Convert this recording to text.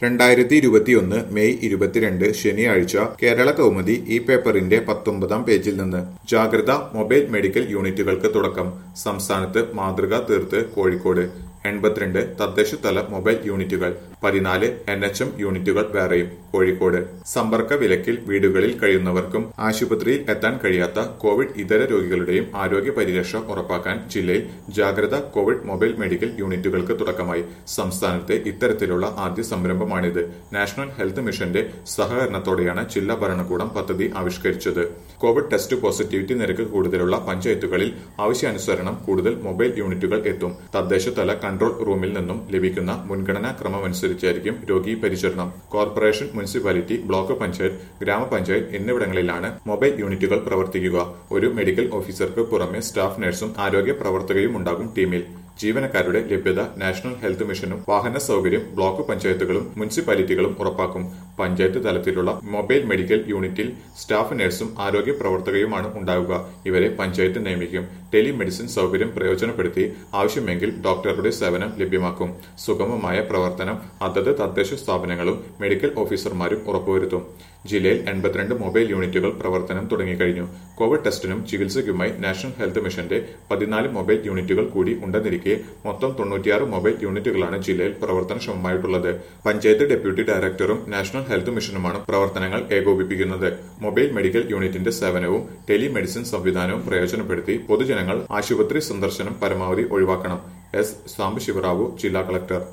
രണ്ടായിരത്തി ഇരുപത്തിയൊന്ന് മെയ് ഇരുപത്തിരണ്ട് ശനിയാഴ്ച കേരള കൗമുദി ഈ പേപ്പറിന്റെ പത്തൊമ്പതാം പേജിൽ നിന്ന് ജാഗ്രത മൊബൈൽ മെഡിക്കൽ യൂണിറ്റുകൾക്ക് തുടക്കം സംസ്ഥാനത്ത് മാതൃക തീർത്ത് കോഴിക്കോട് എൺപത്തിരണ്ട് തദ്ദേശതല മൊബൈൽ യൂണിറ്റുകൾ പതിനാല് എൻ എച്ച് എം യൂണിറ്റുകൾ വേറെയും കോഴിക്കോട് സമ്പർക്ക വിലക്കിൽ വീടുകളിൽ കഴിയുന്നവർക്കും ആശുപത്രിയിൽ എത്താൻ കഴിയാത്ത കോവിഡ് ഇതര രോഗികളുടെയും ആരോഗ്യ പരിരക്ഷ ഉറപ്പാക്കാൻ ജില്ലയിൽ ജാഗ്രത കോവിഡ് മൊബൈൽ മെഡിക്കൽ യൂണിറ്റുകൾക്ക് തുടക്കമായി സംസ്ഥാനത്തെ ഇത്തരത്തിലുള്ള ആദ്യ സംരംഭമാണിത് നാഷണൽ ഹെൽത്ത് മിഷന്റെ സഹകരണത്തോടെയാണ് ജില്ലാ ഭരണകൂടം പദ്ധതി ആവിഷ്കരിച്ചത് കോവിഡ് ടെസ്റ്റ് പോസിറ്റിവിറ്റി നിരക്ക് കൂടുതലുള്ള പഞ്ചായത്തുകളിൽ ആവശ്യാനുസരണം കൂടുതൽ മൊബൈൽ യൂണിറ്റുകൾ എത്തും തദ്ദേശതല കൺട്രോൾ റൂമിൽ നിന്നും ലഭിക്കുന്ന മുൻഗണനാ ക്രമമനുസരിച്ചായിരിക്കും രോഗി പരിചരണം കോർപ്പറേഷൻ മുനിസിപ്പാലിറ്റി ബ്ലോക്ക് പഞ്ചായത്ത് ഗ്രാമപഞ്ചായത്ത് എന്നിവിടങ്ങളിലാണ് മൊബൈൽ യൂണിറ്റുകൾ പ്രവർത്തിക്കുക ഒരു മെഡിക്കൽ ഓഫീസർക്ക് പുറമെ സ്റ്റാഫ് നഴ്സും ആരോഗ്യ പ്രവർത്തകയും ഉണ്ടാകും ടീമിൽ ജീവനക്കാരുടെ ലഭ്യത നാഷണൽ ഹെൽത്ത് മിഷനും വാഹന സൗകര്യം ബ്ലോക്ക് പഞ്ചായത്തുകളും മുനിസിപ്പാലിറ്റികളും ഉറപ്പാക്കും പഞ്ചായത്ത് തലത്തിലുള്ള മൊബൈൽ മെഡിക്കൽ യൂണിറ്റിൽ സ്റ്റാഫ് നഴ്സും ആരോഗ്യ പ്രവർത്തകയുമാണ് ഉണ്ടാവുക ഇവരെ പഞ്ചായത്ത് നിയമിക്കും ടെലിമെഡിസിൻ സൗകര്യം പ്രയോജനപ്പെടുത്തി ആവശ്യമെങ്കിൽ ഡോക്ടറുടെ സേവനം ലഭ്യമാക്കും സുഗമമായ പ്രവർത്തനം അതത് തദ്ദേശ സ്ഥാപനങ്ങളും മെഡിക്കൽ ഓഫീസർമാരും ഉറപ്പുവരുത്തും ജില്ലയിൽ എൺപത്തിരണ്ട് മൊബൈൽ യൂണിറ്റുകൾ പ്രവർത്തനം തുടങ്ങിക്കഴിഞ്ഞു കോവിഡ് ടെസ്റ്റിനും ചികിത്സയ്ക്കുമായി നാഷണൽ ഹെൽത്ത് മിഷന്റെ പതിനാല് മൊബൈൽ യൂണിറ്റുകൾ കൂടി ഉണ്ടെന്നിരിക്കെ മൊത്തം തൊണ്ണൂറ്റിയാറ് മൊബൈൽ യൂണിറ്റുകളാണ് ജില്ലയിൽ പ്രവർത്തനക്ഷമമായിട്ടുള്ളത് പഞ്ചായത്ത് ഡെപ്യൂട്ടി ഡയറക്ടറും നാഷണൽ ഹെൽത്ത് മിഷനുമാണ് പ്രവർത്തനങ്ങൾ ഏകോപിപ്പിക്കുന്നത് മൊബൈൽ മെഡിക്കൽ യൂണിറ്റിന്റെ സേവനവും ടെലിമെഡിസിൻ സംവിധാനവും പ്രയോജനപ്പെടുത്തി പൊതുജനങ്ങൾ ആശുപത്രി സന്ദർശനം പരമാവധി ഒഴിവാക്കണം എസ് സാംബശിവറാവു ജില്ലാ കളക്ടർ